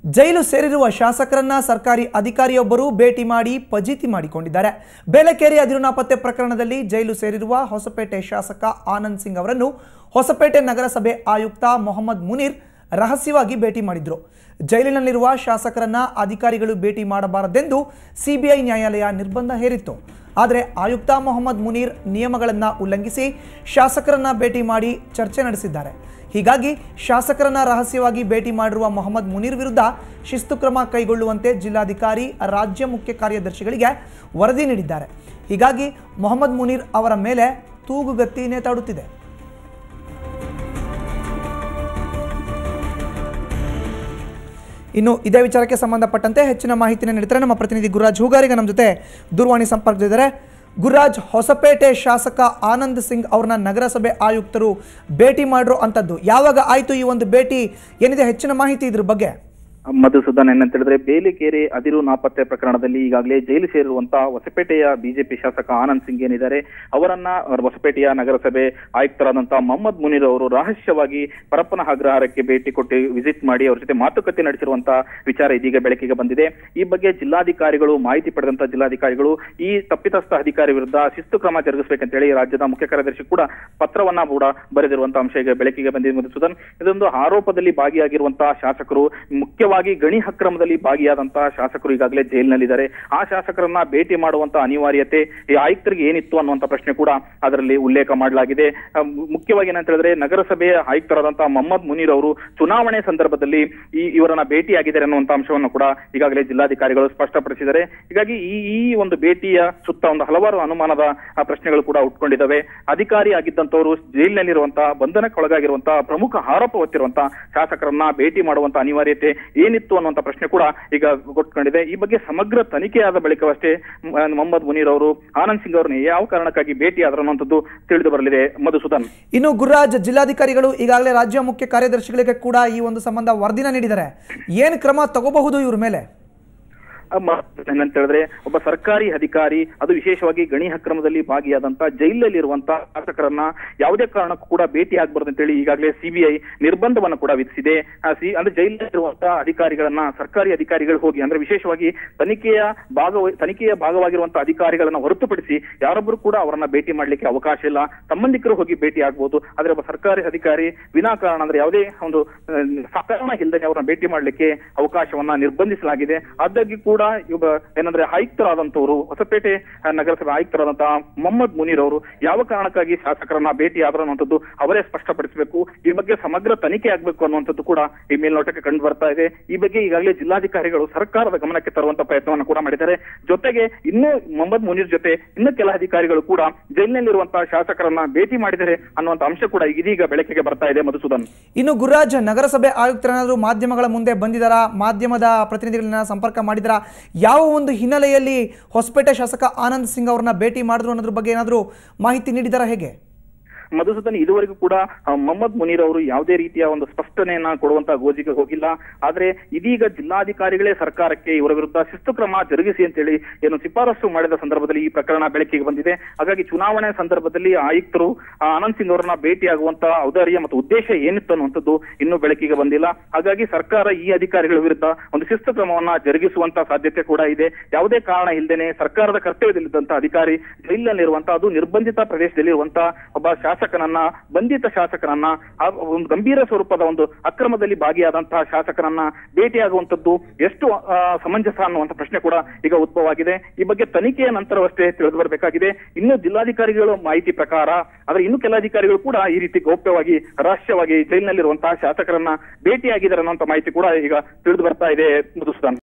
ಜೈಲು ಸೇರಿರುವ ಶಾಸಕರನ್ನ ಸರ್ಕಾರಿ ಅಧಿಕಾರಿಯೊಬ್ಬರು ಭೇಟಿ ಮಾಡಿ ಫಜೀತಿ ಮಾಡಿಕೊಂಡಿದ್ದಾರೆ ಬೇಲೆಕೇರಿ ಅದಿರು ನಾಪತ್ತೆ ಪ್ರಕರಣದಲ್ಲಿ ಜೈಲು ಸೇರಿರುವ ಹೊಸಪೇಟೆ ಶಾಸಕ ಆನಂದ್ ಸಿಂಗ್ ಅವರನ್ನು ಹೊಸಪೇಟೆ ನಗರಸಭೆ ಆಯುಕ್ತ ಮೊಹಮ್ಮದ್ ಮುನೀರ್ ರಹಸ್ಯವಾಗಿ ಭೇಟಿ ಮಾಡಿದ್ರು ಜೈಲಿನಲ್ಲಿರುವ ಶಾಸಕರನ್ನ ಅಧಿಕಾರಿಗಳು ಭೇಟಿ ಮಾಡಬಾರದೆಂದು ಸಿಬಿಐ ನ್ಯಾಯಾಲಯ ನಿರ್ಬಂಧ ಹೇರಿತ್ತು ಆದರೆ ಆಯುಕ್ತ ಮೊಹಮ್ಮದ್ ಮುನೀರ್ ನಿಯಮಗಳನ್ನು ಉಲ್ಲಂಘಿಸಿ ಶಾಸಕರನ್ನ ಭೇಟಿ ಮಾಡಿ ಚರ್ಚೆ ನಡೆಸಿದ್ದಾರೆ ಹೀಗಾಗಿ ಶಾಸಕರನ್ನ ರಹಸ್ಯವಾಗಿ ಭೇಟಿ ಮಾಡಿರುವ ಮೊಹಮ್ಮದ್ ಮುನೀರ್ ವಿರುದ್ಧ ಶಿಸ್ತು ಕ್ರಮ ಕೈಗೊಳ್ಳುವಂತೆ ಜಿಲ್ಲಾಧಿಕಾರಿ ರಾಜ್ಯ ಮುಖ್ಯ ಕಾರ್ಯದರ್ಶಿಗಳಿಗೆ ವರದಿ ನೀಡಿದ್ದಾರೆ ಹೀಗಾಗಿ ಮೊಹಮ್ಮದ್ ಮುನೀರ್ ಅವರ ಮೇಲೆ ತೂಗುಗತ್ತಿ ನೇತಾಡುತ್ತಿದೆ ಇನ್ನು ಇದೇ ವಿಚಾರಕ್ಕೆ ಸಂಬಂಧಪಟ್ಟಂತೆ ಹೆಚ್ಚಿನ ಮಾಹಿತಿಯನ್ನು ನೀಡ್ತಾರೆ ನಮ್ಮ ಪ್ರತಿನಿಧಿ ಗುರುರಾಜ್ ಹೂಗಾರಿಗ ನಮ್ಮ ಜೊತೆ ದೂರವಾಣಿ ಸಂಪರ್ಕದಲ್ಲಿದ್ದಾರೆ ಗುರುರಾಜ್ ಹೊಸಪೇಟೆ ಶಾಸಕ ಆನಂದ್ ಸಿಂಗ್ ಅವ್ರನ್ನ ನಗರಸಭೆ ಆಯುಕ್ತರು ಭೇಟಿ ಮಾಡಿರೋ ಅಂಥದ್ದು ಯಾವಾಗ ಆಯಿತು ಈ ಒಂದು ಭೇಟಿ ಏನಿದೆ ಹೆಚ್ಚಿನ ಮಾಹಿತಿ ಇದ್ರ ಬಗ್ಗೆ ಮಧುಸೂದನ್ ಏನಂತ ಹೇಳಿದ್ರೆ ಬೇಲಿಕೇರಿ ಅದಿರು ನಾಪತ್ತೆ ಪ್ರಕರಣದಲ್ಲಿ ಈಗಾಗಲೇ ಜೈಲು ಸೇರಿರುವಂತಹ ಹೊಸಪೇಟೆಯ ಬಿಜೆಪಿ ಶಾಸಕ ಆನಂದ್ ಸಿಂಗ್ ಏನಿದ್ದಾರೆ ಅವರನ್ನ ಹೊಸಪೇಟೆಯ ನಗರಸಭೆ ಆಯುಕ್ತರಾದಂತಹ ಮೊಹಮ್ಮದ್ ಮುನೀರ್ ಅವರು ರಹಸ್ಯವಾಗಿ ಪರಪ್ಪನ ಅಗ್ರಹಾರಕ್ಕೆ ಭೇಟಿ ಕೊಟ್ಟು ವಿಸಿಟ್ ಮಾಡಿ ಅವ್ರ ಜೊತೆ ಮಾತುಕತೆ ನಡೆಸಿರುವಂತಹ ವಿಚಾರ ಇದೀಗ ಬೆಳಕಿಗೆ ಬಂದಿದೆ ಈ ಬಗ್ಗೆ ಜಿಲ್ಲಾಧಿಕಾರಿಗಳು ಮಾಹಿತಿ ಪಡೆದಂತ ಜಿಲ್ಲಾಧಿಕಾರಿಗಳು ಈ ತಪ್ಪಿತಸ್ಥ ಅಧಿಕಾರಿ ವಿರುದ್ಧ ಶಿಸ್ತು ಕ್ರಮ ಜರುಗಿಸಬೇಕಂತ ಹೇಳಿ ರಾಜ್ಯದ ಮುಖ್ಯ ಕಾರ್ಯದರ್ಶಿ ಕೂಡ ಪತ್ರವನ್ನ ಕೂಡ ಬರೆದಿರುವಂತಹ ಅಂಶ ಈಗ ಬೆಳಕಿಗೆ ಬಂದಿದೆ ಮಧುಸೂದನ್ ಇದೊಂದು ಆರೋಪದಲ್ಲಿ ಭಾಗಿಯಾಗಿರುವಂತಹ ಶಾಸಕರು ಮುಖ್ಯವಾಗಿ ಗಣಿ ಅಕ್ರಮದಲ್ಲಿ ಭಾಗಿಯಾದಂತಹ ಶಾಸಕರು ಈಗಾಗಲೇ ಜೈಲಿನಲ್ಲಿದ್ದಾರೆ ಆ ಶಾಸಕರನ್ನ ಭೇಟಿ ಮಾಡುವಂತ ಅನಿವಾರ್ಯತೆ ಈ ಆಯುಕ್ತರಿಗೆ ಏನಿತ್ತು ಅನ್ನುವಂತ ಪ್ರಶ್ನೆ ಕೂಡ ಅದರಲ್ಲಿ ಉಲ್ಲೇಖ ಮಾಡಲಾಗಿದೆ ಆ, ಮುಖ್ಯವಾಗಿ ಏನಂತ ಹೇಳಿದ್ರೆ ನಗರಸಭೆಯ ಆಯುಕ್ತರಾದಂತಹ ಮೊಹಮ್ಮದ್ ಮುನೀರ್ ಅವರು ಚುನಾವಣೆ ಸಂದರ್ಭದಲ್ಲಿ ಈ ಇವರನ್ನ ಭೇಟಿಯಾಗಿದ್ದಾರೆ ಅನ್ನುವಂತ ಅಂಶವನ್ನು ಕೂಡ ಈಗಾಗಲೇ ಜಿಲ್ಲಾಧಿಕಾರಿಗಳು ಸ್ಪಷ್ಟಪಡಿಸಿದ್ದಾರೆ ಹೀಗಾಗಿ ಈ ಈ ಒಂದು ಭೇಟಿಯ ಸುತ್ತ ಒಂದು ಹಲವಾರು ಅನುಮಾನದ ಆ, ಪ್ರಶ್ನೆಗಳು ಕೂಡ ಉಟ್ಕೊಂಡಿದ್ದಾವೆ ಅಧಿಕಾರಿ ಆಗಿದ್ದಂತವರು ಜೈಲಿನಲ್ಲಿರುವಂತಹ ಬಂಧನಕ್ಕೊಳಗಾಗಿರುವಂತಹ ಪ್ರಮುಖ ಆರೋಪ ಹೊತ್ತಿರುವಂತಹ ಶಾಸಕರನ್ನ ಭೇಟಿ ಮಾಡುವಂತ ಅನಿವಾರ್ಯತೆ ಏನಿತ್ತು ಅನ್ನುವಂತ ಪ್ರಶ್ನೆ ಕೂಡ ಈಗ ಗೊಟ್ಕೊಂಡಿದೆ ಈ ಬಗ್ಗೆ ಸಮಗ್ರ ತನಿಖೆಯಾದ ಬಳಿಕವಷ್ಟೇ ಮ್, ಮೊಹಮ್ಮದ್ ಮುನೀರ್ ಅವರು ಆನಂದ್ ಸಿಂಗ್ ಅವರನ್ನ ಯಾವ ಕಾರಣಕ್ಕಾಗಿ ಭೇಟಿ ಆದ್ರು ಅನ್ನುವಂಥದ್ದು ತಿಳಿದು ಬರಲಿದೆ ಮಧುಸೂದನ್ ಇನ್ನು ಗುರುರಾಜ್ ಜಿಲ್ಲಾಧಿಕಾರಿಗಳು ಈಗಾಗಲೇ ರಾಜ್ಯ ಮುಖ್ಯ ಕಾರ್ಯದರ್ಶಿಗಳಿಗೆ ಕೂಡ ಈ ಒಂದು ಸಂಬಂಧ ವರದಿನ ನೀಡಿದ್ದಾರೆ ಏನು ಕ್ರಮ ತಗೋಬಹುದು ಇವ್ರ ಮೇಲೆ ಏನಂತ ಹೇಳಿದ್ರೆ ಒಬ್ಬ ಸರ್ಕಾರಿ ಅಧಿಕಾರಿ ಅದು ವಿಶೇಷವಾಗಿ ಗಣಿ ಅಕ್ರಮದಲ್ಲಿ ಭಾಗಿಯಾದಂತ ಜೈಲಲ್ಲಿರುವಂತ ಶಾಸಕರನ್ನ ಯಾವುದೇ ಕಾರಣಕ್ಕೂ ಕೂಡ ಭೇಟಿ ಆಗ್ಬಾರ್ದು ಅಂತೇಳಿ ಈಗಾಗಲೇ ಸಿಬಿಐ ನಿರ್ಬಂಧವನ್ನು ಕೂಡ ವಿಧಿಸಿದೆ ಆ ಸಿ ಅಂದ್ರೆ ಜೈಲಲ್ಲಿರುವಂತಹ ಅಧಿಕಾರಿಗಳನ್ನ ಸರ್ಕಾರಿ ಅಧಿಕಾರಿಗಳು ಹೋಗಿ ಅಂದ್ರೆ ವಿಶೇಷವಾಗಿ ತನಿಖೆಯ ಭಾಗವ ತನಿಖೆಯ ಭಾಗವಾಗಿರುವಂತಹ ಅಧಿಕಾರಿಗಳನ್ನ ಹೊರತುಪಡಿಸಿ ಯಾರೊಬ್ಬರು ಕೂಡ ಅವರನ್ನ ಭೇಟಿ ಮಾಡ್ಲಿಕ್ಕೆ ಅವಕಾಶ ಇಲ್ಲ ಸಂಬಂಧಿಕರು ಹೋಗಿ ಭೇಟಿ ಆಗ್ಬೋದು ಆದ್ರೆ ಒಬ್ಬ ಸರ್ಕಾರಿ ಅಧಿಕಾರಿ ವಿನಾಕಾರಣ ಅಂದ್ರೆ ಯಾವುದೇ ಒಂದು ಆ, ಕಾರಣ ಇಲ್ಲದೆ ಅವರನ್ನ ಭೇಟಿ ಮಾಡ್ಲಿಕ್ಕೆ ಅವಕಾಶವನ್ನ ನಿರ್ಬಂಧಿಸಲಾಗಿದೆ ಆದಾಗ್ಯೂ ಕೂಡ ಇವಾಗ ಏನಂದ್ರೆ ಆಯುಕ್ತರಾದಂತವರು ಹೊಸಪೇಟೆ ಆ, ನಗರಸಭೆ ಆಯುಕ್ತರಾದಂತಹ ಮೊಹಮ್ಮದ್ ಮುನೀರ್ ಅವರು ಯಾವ ಕಾರಣಕ್ಕಾಗಿ ಶಾಸಕರನ್ನ ಭೇಟಿ ಆದ್ರು ಅನ್ನುವಂಥದ್ದು ಅವರೇ ಸ್ಪಷ್ಟಪಡಿಸಬೇಕು ಈ ಬಗ್ಗೆ ಸಮಗ್ರ ತನಿಖೆ ಆಗ್ಬೇಕು ಅನ್ನುವಂಥದ್ದು ಕೂಡ ಈ ಮೇಲ್ನೋಟಕ್ಕೆ ಕಂಡು ಬರ್ತಾ ಇದೆ ಈ ಬಗ್ಗೆ ಈಗಾಗಲೇ ಜಿಲ್ಲಾಧಿಕಾರಿಗಳು ಸರ್ಕಾರದ ಗಮನಕ್ಕೆ ತರುವಂತ ಪ್ರಯತ್ನವನ್ನು ಕೂಡ ಮಾಡಿದ್ದಾರೆ ಜೊತೆಗೆ ಇನ್ನೂ ಮೊಹಮ್ಮದ್ ಮುನೀರ್ ಜೊತೆ ಇನ್ನು ಕೆಲ ಅಧಿಕಾರಿಗಳು ಕೂಡ ಜೈಲಿನಲ್ಲಿರುವಂತಹ ಶಾಸಕರನ್ನ ಭೇಟಿ ಮಾಡಿದ್ದಾರೆ ಅನ್ನುವಂತ ಅಂಶ ಕೂಡ ಇದೀಗ ಬೆಳಕಿಗೆ ಬರ್ತಾ ಇದೆ ಮಧುಸೂದನ್ ಇನ್ನು ಗುರುರಾಜ್ ನಗರಸಭೆ ಆಯುಕ್ತರೇನಾದರೂ ಮಾಧ್ಯಮಗಳ ಮುಂದೆ ಬಂದಿದ್ದಾರಾ ಮಾಧ್ಯಮದ ಪ್ರತಿನಿಧಿಗಳನ್ನ ಸಂಪರ್ಕ ಮಾಡಿದಾರಾ ಯಾವ ಒಂದು ಹಿನ್ನೆಲೆಯಲ್ಲಿ ಹೊಸಪೇಟೆ ಶಾಸಕ ಆನಂದ್ ಸಿಂಗ್ ಅವ್ರನ್ನ ಭೇಟಿ ಮಾಡಿದ್ರು ಅನ್ನೋದ್ರ ಬಗ್ಗೆ ಏನಾದರೂ ಮಾಹಿತಿ ನೀಡಿದಾರಾ ಹೇಗೆ ಮಧುಸೂದನ್ ಇದುವರೆಗೂ ಕೂಡ ಆ, ಮೊಹಮ್ಮದ್ ಮುನೀರ್ ಅವರು ಯಾವುದೇ ರೀತಿಯ ಒಂದು ಸ್ಪಷ್ಟನೆಯನ್ನ ಕೊಡುವಂತ ಗೋಜಿಗೆ ಹೋಗಿಲ್ಲ ಆದ್ರೆ ಇದೀಗ ಜಿಲ್ಲಾಧಿಕಾರಿಗಳೇ ಸರ್ಕಾರಕ್ಕೆ ಇವರ ವಿರುದ್ಧ ಶಿಸ್ತು ಕ್ರಮ ಜರುಗಿಸಿ ಅಂತೇಳಿ ಏನು ಶಿಫಾರಸು ಮಾಡಿದ ಸಂದರ್ಭದಲ್ಲಿ ಈ ಪ್ರಕರಣ ಬೆಳಕಿಗೆ ಬಂದಿದೆ ಹಾಗಾಗಿ ಚುನಾವಣೆ ಸಂದರ್ಭದಲ್ಲಿ ಆಯುಕ್ತರು ಆ, ಆನಂದ್ ಸಿಂಗ್ ಅವರನ್ನ ಭೇಟಿಯಾಗುವಂತ ಔದಾರ್ಯ ಮತ್ತು ಉದ್ದೇಶ ಏನಿತ್ತು ಅನ್ನುವಂಥದ್ದು ಇನ್ನೂ ಬೆಳಕಿಗೆ ಬಂದಿಲ್ಲ ಹಾಗಾಗಿ ಸರ್ಕಾರ ಈ ಅಧಿಕಾರಿಗಳ ವಿರುದ್ಧ ಒಂದು ಶಿಸ್ತು ಕ್ರಮವನ್ನ ಜರುಗಿಸುವಂತ ಸಾಧ್ಯತೆ ಕೂಡ ಇದೆ ಯಾವುದೇ ಕಾರಣ ಇಲ್ಲದೇನೆ ಸರ್ಕಾರದ ಕರ್ತವ್ಯದಲ್ಲಿದ್ದಂತ ಅಧಿಕಾರಿ ಜೈಲಿನಲ್ಲಿರುವಂತಹ ಅದು ನಿರ್ಬಂಧಿತ ಪ್ರದೇಶದಲ್ಲಿರುವಂತಹ ಒಬ್ಬ ಶಾಸಕನನ್ನ ಬಂಧಿತ ಶಾಸಕನನ್ನ ಆ ಒಂದು ಗಂಭೀರ ಸ್ವರೂಪದ ಒಂದು ಅಕ್ರಮದಲ್ಲಿ ಭಾಗಿಯಾದಂತಹ ಶಾಸಕನನ್ನ ಭೇಟಿಯಾಗುವಂತದ್ದು ಎಷ್ಟು ಆ, ಸಮಂಜಸ ಅನ್ನುವಂತ ಪ್ರಶ್ನೆ ಕೂಡ ಈಗ ಉದ್ಭವ ಆಗಿದೆ ಈ ಬಗ್ಗೆ ತನಿಖೆಯ ನಂತರವಷ್ಟೇ ತಿಳಿದು ಬರಬೇಕಾಗಿದೆ ಇನ್ನು ಜಿಲ್ಲಾಧಿಕಾರಿಗಳ ಮಾಹಿತಿ ಪ್ರಕಾರ ಆದ್ರೆ ಇನ್ನು ಕೆಲ ಅಧಿಕಾರಿಗಳು ಕೂಡ ಈ ರೀತಿ ಗೌಪ್ಯವಾಗಿ ರಹಸ್ಯವಾಗಿ ಜೈಲಿನಲ್ಲಿರುವಂತಹ ಶಾಸಕರನ್ನ ಭೇಟಿಯಾಗಿದ್ದಾರೆ ಅನ್ನುವಂತ ಮಾಹಿತಿ ಕೂಡ ಈಗ ತಿಳಿದು ಬರ್ತಾ ಇದೆ ಮಧುಸೂದನ್